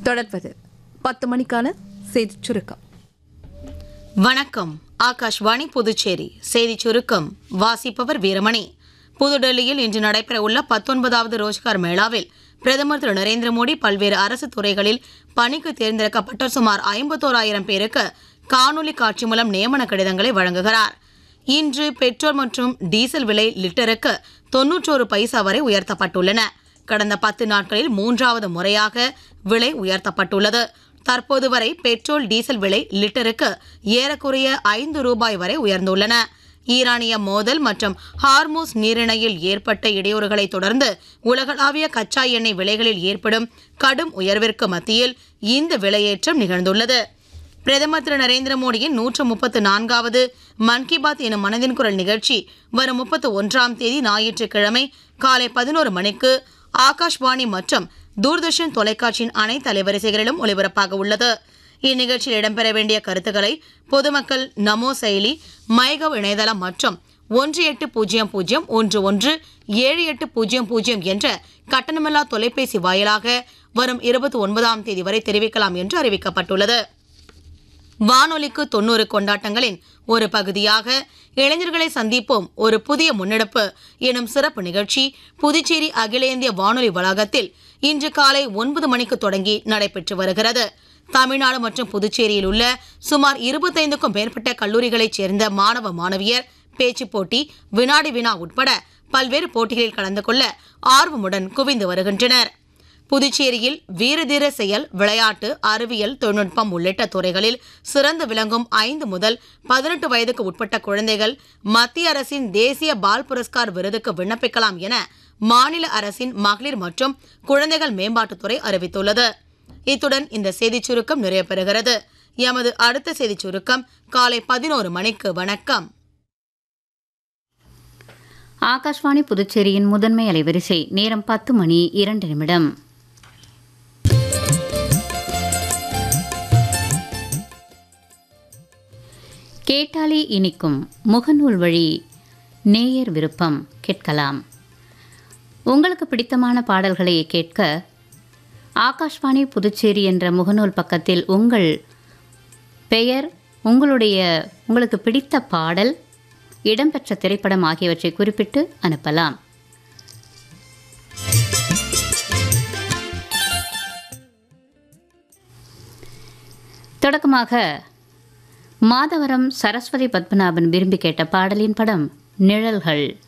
தொடர்வது பத்து மணிக்கான செய்திச் சுருக்கம் வணக்கம் ஆகாஷ்வாணி புதுச்சேரி செய்திச் சுருக்கம் வாசிப்பவர் வீரமணி புதுடெல்லியில் இன்று நடைபெறவுள்ள பத்தொன்பதாவது ரோஜ்கார் மேளாவில் பிரதமர் திரு நரேந்திர மோடி பல்வேறு அரசு துறைகளில் பணிக்கு தேர்ந்தெடுக்கப்பட்ட சுமார் ஐம்பத்தோராயிரம் பேருக்கு காணொலி காட்சி மூலம் நியமன கடிதங்களை வழங்குகிறார் இன்று பெட்ரோல் மற்றும் டீசல் விலை லிட்டருக்கு தொன்னூற்றோரு பைசா வரை உயர்த்தப்பட்டுள்ளன கடந்த பத்து நாட்களில் மூன்றாவது முறையாக விலை உயர்த்தப்பட்டுள்ளது தற்போது வரை பெட்ரோல் டீசல் விலை லிட்டருக்கு ஏறக்குறைய ஐந்து ரூபாய் வரை உயர்ந்துள்ளன ஈரானிய மோதல் மற்றும் ஹார்மூஸ் நீரிணையில் ஏற்பட்ட இடையூறுகளை தொடர்ந்து உலகளாவிய கச்சா எண்ணெய் விலைகளில் ஏற்படும் கடும் உயர்விற்கு மத்தியில் இந்த விலையேற்றம் நிகழ்ந்துள்ளது பிரதமர் திரு நரேந்திர மோடியின் நூற்று முப்பத்து நான்காவது மன் கி பாத் எனும் மனதின் குரல் நிகழ்ச்சி வரும் முப்பத்து ஒன்றாம் தேதி ஞாயிற்றுக்கிழமை காலை பதினோரு மணிக்கு ஆகாஷ்வாணி மற்றும் தூர்தர்ஷன் தொலைக்காட்சியின் அனைத்து அலைவரிசைகளிலும் ஒலிபரப்பாக உள்ளது இந்நிகழ்ச்சியில் இடம்பெற வேண்டிய கருத்துக்களை பொதுமக்கள் நமோ செயலி மைகவ் இணையதளம் மற்றும் ஒன்று எட்டு பூஜ்ஜியம் பூஜ்ஜியம் ஒன்று ஒன்று ஏழு எட்டு பூஜ்ஜியம் பூஜ்ஜியம் என்ற கட்டணமில்லா தொலைபேசி வாயிலாக வரும் இருபத்தி ஒன்பதாம் தேதி வரை தெரிவிக்கலாம் என்று அறிவிக்கப்பட்டுள்ளது வானொலிக்கு தொண்ணூறு கொண்டாட்டங்களின் ஒரு பகுதியாக இளைஞர்களை சந்திப்போம் ஒரு புதிய முன்னெடுப்பு எனும் சிறப்பு நிகழ்ச்சி புதுச்சேரி அகில இந்திய வானொலி வளாகத்தில் இன்று காலை ஒன்பது மணிக்கு தொடங்கி நடைபெற்று வருகிறது தமிழ்நாடு மற்றும் புதுச்சேரியில் உள்ள சுமார் இருபத்தைந்துக்கும் மேற்பட்ட கல்லூரிகளைச் சேர்ந்த மாணவ மாணவியர் பேச்சுப் போட்டி வினாடி வினா உட்பட பல்வேறு போட்டிகளில் கலந்து கொள்ள ஆர்வமுடன் குவிந்து வருகின்றனர் புதுச்சேரியில் வீரதீர செயல் விளையாட்டு அறிவியல் தொழில்நுட்பம் உள்ளிட்ட துறைகளில் சிறந்து விளங்கும் ஐந்து முதல் பதினெட்டு வயதுக்கு உட்பட்ட குழந்தைகள் மத்திய அரசின் தேசிய பால் புரஸ்கார் விருதுக்கு விண்ணப்பிக்கலாம் என மாநில அரசின் மகளிர் மற்றும் குழந்தைகள் மேம்பாட்டுத்துறை அறிவித்துள்ளது இத்துடன் இந்த செய்திச் சுருக்கம் நிறைவு பெறுகிறது எமது அடுத்த செய்திச் சுருக்கம் காலை பதினோரு மணிக்கு வணக்கம் ஆகாஷ்வாணி புதுச்சேரியின் முதன்மை அலைவரிசை நேரம் பத்து மணி இரண்டு நிமிடம் கேட்டாலே இனிக்கும் முகநூல் வழி நேயர் விருப்பம் கேட்கலாம் உங்களுக்கு பிடித்தமான பாடல்களை கேட்க ஆகாஷ்வாணி புதுச்சேரி என்ற முகநூல் பக்கத்தில் உங்கள் பெயர் உங்களுடைய உங்களுக்கு பிடித்த பாடல் இடம்பெற்ற திரைப்படம் ஆகியவற்றை குறிப்பிட்டு அனுப்பலாம் தொடக்கமாக மாதவரம் சரஸ்வதி பத்மநாபன் விரும்பி கேட்ட பாடலின் படம் நிழல்கள்